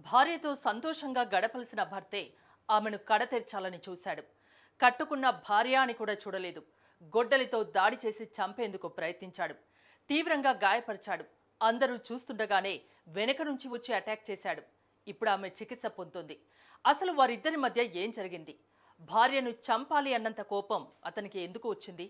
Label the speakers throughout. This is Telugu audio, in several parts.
Speaker 1: భార్యతో సంతోషంగా గడపలసిన భర్తే ఆమెను కడతెర్చాలని చూశాడు కట్టుకున్న భార్య అని కూడా చూడలేదు గొడ్డలితో దాడి చేసి చంపేందుకు ప్రయత్నించాడు తీవ్రంగా గాయపరిచాడు అందరూ చూస్తుండగానే వెనక నుంచి వచ్చి అటాక్ చేశాడు ఇప్పుడు ఆమె చికిత్స పొందుతుంది అసలు వారిద్దరి మధ్య ఏం జరిగింది భార్యను చంపాలి అన్నంత కోపం అతనికి ఎందుకు వచ్చింది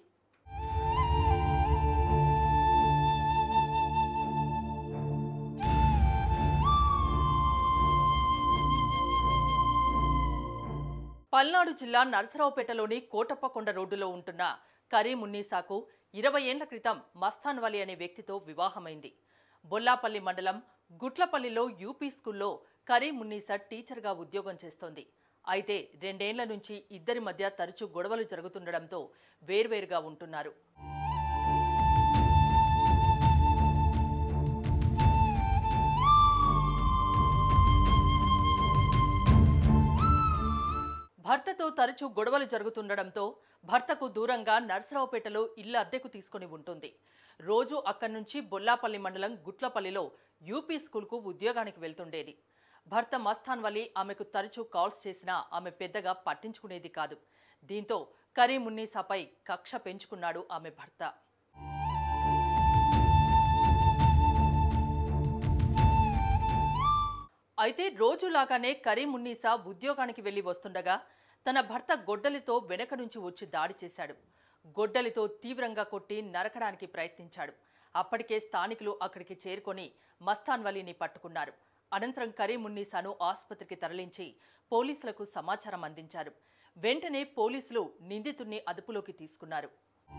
Speaker 1: పల్నాడు జిల్లా నరసరావుపేటలోని కోటప్పకొండ రోడ్డులో ఉంటున్న కరీమున్నీసాకు ఇరవై ఏండ్ల క్రితం మస్తాన్ వలి అనే వ్యక్తితో వివాహమైంది బొల్లాపల్లి మండలం గుట్లపల్లిలో యూపీ స్కూల్లో కరీమున్నీసా టీచర్గా ఉద్యోగం చేస్తోంది అయితే రెండేండ్ల నుంచి ఇద్దరి మధ్య తరచూ గొడవలు జరుగుతుండడంతో వేర్వేరుగా ఉంటున్నారు భర్తతో తరచూ గొడవలు జరుగుతుండడంతో భర్తకు దూరంగా నర్సరావుపేటలో ఇల్లు అద్దెకు తీసుకుని ఉంటుంది రోజు అక్కడి నుంచి బొల్లాపల్లి మండలం గుట్లపల్లిలో యూపీ స్కూల్కు ఉద్యోగానికి వెళ్తుండేది భర్త మస్తాన్ వలి ఆమెకు తరచూ కాల్స్ చేసినా ఆమె పెద్దగా పట్టించుకునేది కాదు దీంతో కరీమున్నీసాపై కక్ష పెంచుకున్నాడు ఆమె భర్త అయితే రోజులాగానే కరీమున్నీసా ఉద్యోగానికి వెళ్లి వస్తుండగా తన భర్త గొడ్డలితో వెనక నుంచి వచ్చి దాడి చేశాడు గొడ్డలితో తీవ్రంగా కొట్టి నరకడానికి ప్రయత్నించాడు అప్పటికే స్థానికులు అక్కడికి చేరుకొని మస్తాన్ వలీని పట్టుకున్నారు అనంతరం కరీమున్నీసాను ఆసుపత్రికి తరలించి పోలీసులకు సమాచారం అందించారు వెంటనే పోలీసులు నిందితుణ్ణి అదుపులోకి తీసుకున్నారు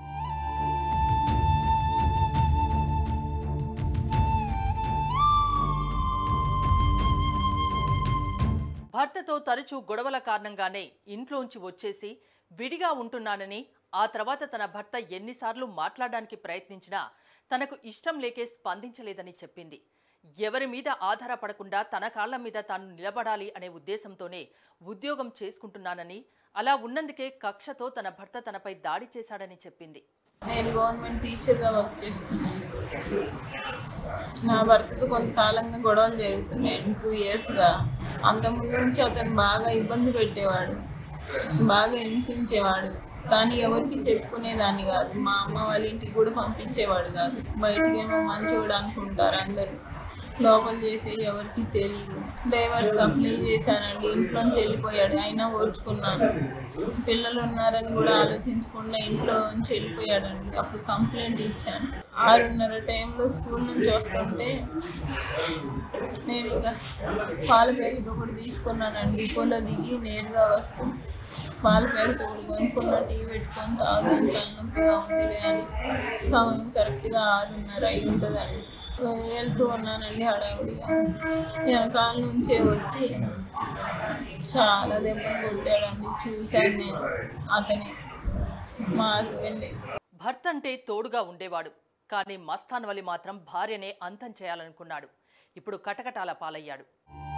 Speaker 1: భర్తతో తరచూ గొడవల కారణంగానే ఇంట్లోంచి వచ్చేసి విడిగా ఉంటున్నానని ఆ తర్వాత తన భర్త ఎన్నిసార్లు మాట్లాడడానికి ప్రయత్నించినా తనకు ఇష్టం లేకే స్పందించలేదని చెప్పింది ఎవరి మీద ఆధారపడకుండా తన కాళ్ల మీద తాను నిలబడాలి అనే ఉద్దేశంతోనే ఉద్యోగం చేసుకుంటున్నానని అలా ఉన్నందుకే కక్షతో తన భర్త తనపై దాడి చేశాడని చెప్పింది
Speaker 2: నేను గవర్నమెంట్ టీచర్గా వర్క్ చేస్తున్నాను నా భర్తతో కొంతకాలంగా గొడవలు జరుగుతున్నాయి టూ ఇయర్స్గా అంతకుముందు నుంచి అతను బాగా ఇబ్బంది పెట్టేవాడు బాగా హింసించేవాడు కానీ ఎవరికి చెప్పుకునేదాన్ని కాదు మా అమ్మ వాళ్ళ ఇంటికి కూడా పంపించేవాడు కాదు బయటికేమో మంచోడు అనుకుంటారు అందరూ లోపల చేసే ఎవరికి తెలియదు డైవర్స్ అప్లై చేశానండి ఇంట్లోంచి వెళ్ళిపోయాడు అయినా ఓర్చుకున్నాను పిల్లలు ఉన్నారని కూడా ఆలోచించకుండా ఇంట్లో నుంచి వెళ్ళిపోయాడండి అప్పుడు కంప్లైంట్ ఇచ్చాను ఆరున్నర టైంలో స్కూల్ నుంచి వస్తుంటే నేను ఇక పాల ప్యాకెట్ ఒకటి తీసుకున్నానండి డిపోలో దిగి నేరుగా వస్తూ పాల ప్యాకెట్ ఒకటి కొనుక్కున్న టీ పెట్టుకొని తాగుదాం తలనొప్పిగా ఉందిలే అని సమయం కరెక్ట్గా ఆరున్నర అయి ఉంటుందండి వెళ్తూ ఉన్నానండి హడావుడిగా వెనకాల నుంచే వచ్చి చాలా దెబ్బలు కొట్టాడండి చూశాను నేను అతనే మా హస్బెండ్
Speaker 1: భర్త అంటే తోడుగా ఉండేవాడు కానీ మస్తాన్ వలి మాత్రం భార్యనే అంతం చేయాలనుకున్నాడు ఇప్పుడు కటకటాల పాలయ్యాడు